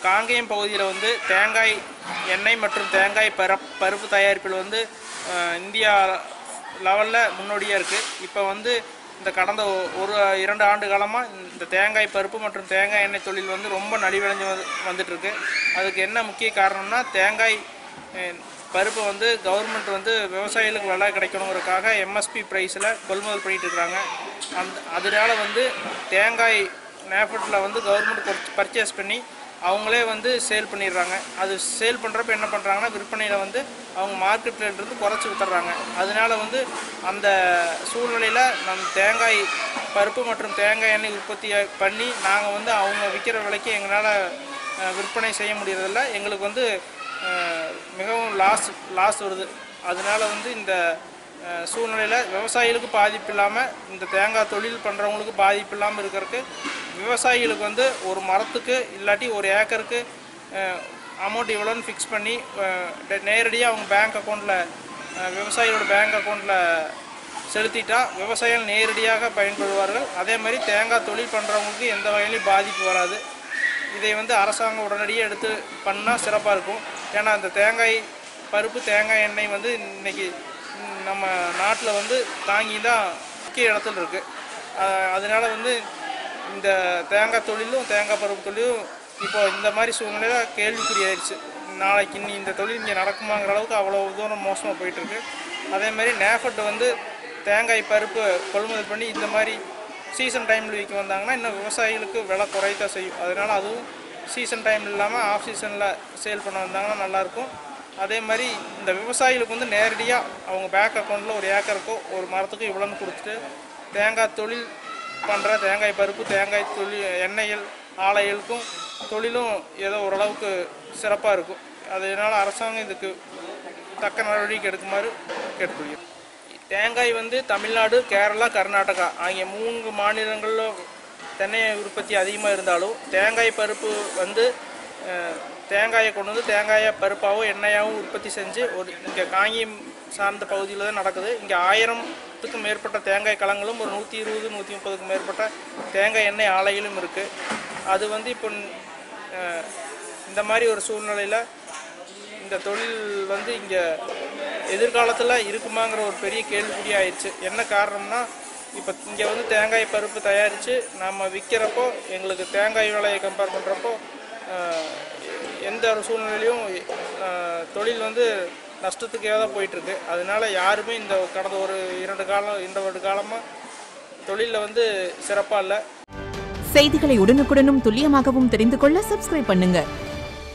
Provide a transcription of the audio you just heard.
காங்கேயம் பகுதியில் வந்து தேங்காய் எண்ணெய் மற்றும் தேங்காய் பரப் பருப்பு தயாரிப்பில் வந்து அஹ், இந்தியா லெவலில் முன்னோடியாக இருக்குது இப்போ வந்து இந்த கடந்த ஒ- ஒரு இரண்டு ஆண்டு காலமாக இந்த தேங்காய் பருப்பு மற்றும் தேங்காய் எண்ணெய் தொழில் வந்து ரொம்ப நலிவடைஞ்சு வந்து வந்துட்டுருக்கு அதுக்கு என்ன முக்கிய காரணம்னா தேங்காய் அஹ், பருப்பு வந்து கவர்மெண்ட் வந்து விவசாயிகளுக்கு விலை கிடைக்கணுங்கிறதுக்காக எம்எஸ்பி ப்ரைஸில் கொள்முதல் பண்ணிட்டு இருக்காங்க அந்த அதனால வந்து தேங்காய் நேஃபட்டில் வந்து கவர்மெண்ட் பர்ச்சேஸ் பண்ணி அவங்களே வந்து சேல் பண்ணிடுறாங்க அது சேல் பண்ணுறப்ப என்ன பண்ணுறாங்கன்னா விற்பனையில் வந்து அவங்க மார்க்கெட் ரேட்லேருந்து குறைச்சி வித்துறாங்க அதனால வந்து அந்த சூழ்நிலையில் நம் தேங்காய் பருப்பு மற்றும் தேங்காய் எண்ணெய் உற்பத்தி பண்ணி நாங்கள் வந்து அவங்க விற்கிற விலைக்கு எங்களால் விற்பனை செய்ய முடியறதில்ல எங்களுக்கு வந்து அஹ், மிகவும் லாஸ் லாஸ் வருது அதனால வந்து இந்த அஹ், சூழ்நிலையில் விவசாயிகளுக்கு பாதிப்பு இல்லாமல் இந்த தேங்காய் தொழில் பண்ணுறவங்களுக்கு பாதிப்பு இல்லாமல் இருக்கிறதுக்கு விவசாயிகளுக்கு வந்து ஒரு மரத்துக்கு இல்லாட்டி ஒரு ஏக்கருக்கு அமௌண்ட் இவ்வளோன்னு ஃபிக்ஸ் பண்ணி நேரடியாக அவங்க பேங்க் அக்கௌண்ட்டில் விவசாயிகளோட பேங்க் அக்கௌண்ட்டில் செலுத்திட்டா விவசாயிகள் நேரடியாக பயன்படுவார்கள் அதே மாதிரி தேங்காய் தொழில் பண்ணுறவங்களுக்கு எந்த வகையிலையும் பாதிப்பு வராது இதை வந்து அரசாங்கம் உடனடியாக எடுத்து பண்ணால் சிறப்பாக இருக்கும் ஏன்னா அந்த தேங்காய் பருப்பு தேங்காய் எண்ணெய் வந்து இன்னைக்கு ம், நம்ம நாட்டில் வந்து தாங்கி தான் முக்கிய இடத்துல இருக்குது அதனால வந்து இந்த தேங்காய் தொழிலும் தேங்காய் பருப்பு தொழிலும் இப்போ இந்த மாதிரி சூழ்நிலையில் கேள்விக்குறியாயிடுச்சு நாளைக்கு இன்னி இந்த தொழில் இங்கே நடக்குமாங்கிற அளவுக்கு அவ்வளோ தூரம் மோசமாக போயிட்டுருக்கு அதே மாதிரி நேஃபட் வந்து தேங்காய் பருப்பு கொள்முதல் பண்ணி இந்த மாதிரி சீசன் டைமில் விற்க வந்தாங்கன்னா இன்னும் விவசாயிகளுக்கு விலை குறையத்தான் செய்யும் அதனால் அதுவும் சீசன் டைம் இல்லாமல் ஆஃப் சீசனில் சேல் பண்ண வந்தாங்கன்னா நல்லாயிருக்கும் அதே மாதிரி இந்த விவசாயிகளுக்கு வந்து நேரடியாக அவங்க பேங்க் அக்கௌண்ட்டில் ஒரு ஏக்கருக்கோ ஒரு மரத்துக்கோ இவ்வளோன்னு கொடுத்துட்டு தேங்காய் தொழில் பண்ணுற தேங்காய் பருப்பு தேங்காய் தொழில் எண்ணெய்கள் ஆலைகளுக்கும் தொழிலும் ஏதோ ஓரளவுக்கு சிறப்பாக இருக்கும் அதனால் அரசாங்கம் இதுக்கு தக்க நடவடிக்கை எடுக்குமாறு கேட்டுக்கொள்கிறேன் தேங்காய் வந்து தமிழ்நாடு கேரளா கர்நாடகா ஆகிய மூன்று மாநிலங்களில் தென்னை உற்பத்தி அதிகமாக இருந்தாலும் தேங்காய் பருப்பு வந்து அஹ், தேங்காயை கொண்டு வந்து தேங்காயை பருப்பாகவும் எண்ணெயாகவும் உற்பத்தி செஞ்சு ஒரு இங்கே காங்கியம் சார்ந்த பகுதியில் தான் நடக்குது இங்கே ஆயிரத்துக்கும் மேற்பட்ட தேங்காய் களங்களும் ஒரு நூற்றி இருபது நூற்றி முப்பதுக்கும் மேற்பட்ட தேங்காய் எண்ணெய் ஆலைகளும் இருக்குது அது வந்து இப்போ அஹ், இந்த மாதிரி ஒரு சூழ்நிலையில் இந்த தொழில் வந்து இங்கே எதிர்காலத்தில் இருக்குமாங்கிற ஒரு பெரிய கேள்விக்குறி ஆயிடுச்சு என்ன காரணம்னா இப்போ இங்கே வந்து தேங்காய் பருப்பு தயாரித்து நம்ம விற்கிறப்போ எங்களுக்கு தேங்காய் விலையை கம்பேர் பண்ணுறப்போ எந்த ஒரு சூழ்நிலையிலையும் அஹ், தொழில் வந்து நஷ்டத்துக்கே தான் போயிட்டுருக்கு அதனால யாருமே இந்த கடந்த ஒரு இரண்டு காலம் இந்த ஒரு காலமாக தொழிலில் வந்து சிறப்பாக இல்லை செய்திகளை உடனுக்குடனும் துல்லியமாகவும் தெரிந்து கொள்ள சப்ஸ்கிரைப் பண்ணுங்க